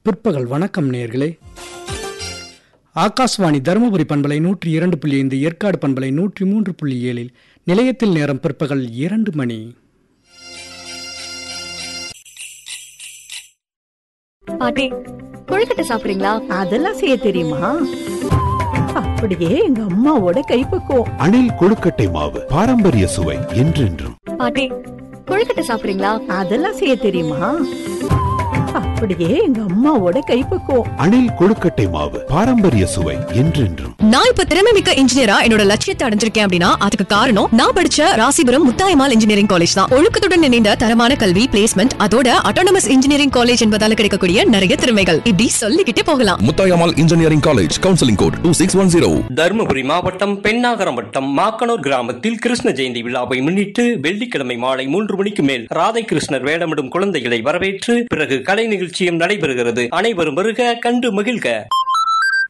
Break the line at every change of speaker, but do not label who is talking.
பிற்பகல் வணக்கம் நேர்களே ஆகாஷ்வாணி தருமபுரி பண்பலை நூற்றி இரண்டு புள்ளி ஐந்து ஏற்காடு பண்பலை நூற்றி மூன்று புள்ளி ஏழில் நிலையத்தில் நேரம் பிற்பகல் இரண்டு மணி
பாட்டி கொழுக்கட்டை சாப்பிடுறீங்களா
அதெல்லாம் செய்ய தெரியுமா அப்படியே எங்க அம்மாவோட கைப்பக்குவம்
அணில் கொழுக்கட்டை மாவு பாரம்பரிய சுவை என்றென்றும்
பாட்டி கொழுக்கட்டை சாப்பிடுறீங்களா
அதெல்லாம் செய்ய தெரியுமா அப்படியே எங்க அம்மாவோட கைப்பக்குவம்
அணில் கொழுக்கட்டை மாவு பாரம்பரிய சுவை என்றென்றும்
நான் இப்ப திறமை மிக்க இன்ஜினியரா என்னோட லட்சியத்தை அடைஞ்சிருக்கேன் அப்படின்னா அதுக்கு காரணம் நான் படிச்ச ராசிபுரம் முத்தாயமால் இன்ஜினியரிங் காலேஜ் தான் ஒழுக்கத்துடன் இணைந்த தரமான கல்வி பிளேஸ்மெண்ட் அதோட அட்டானமஸ் இன்ஜினியரிங் காலேஜ் என்பதால கிடைக்கக்கூடிய நிறைய திறமைகள் இப்படி சொல்லிக்கிட்டே போகலாம்
Muthayammal engineering college counselling code two six one zero
Dharmapuri மாவட்டம் பெண்ணாகரம் வட்டம் மாக்கனூர் கிராமத்தில் கிருஷ்ண ஜெயந்தி விழாவை முன்னிட்டு வெள்ளிக்கிழமை மாலை மூன்று மணிக்கு மேல் ராதை கிருஷ்ணர் வேடமிடும் குழந்தைகளை வரவேற்று பிறகு கலை நிகழ்ச்சியும் நடைபெறுகிறது அனைவரும் வருக கண்டு மகிழ்க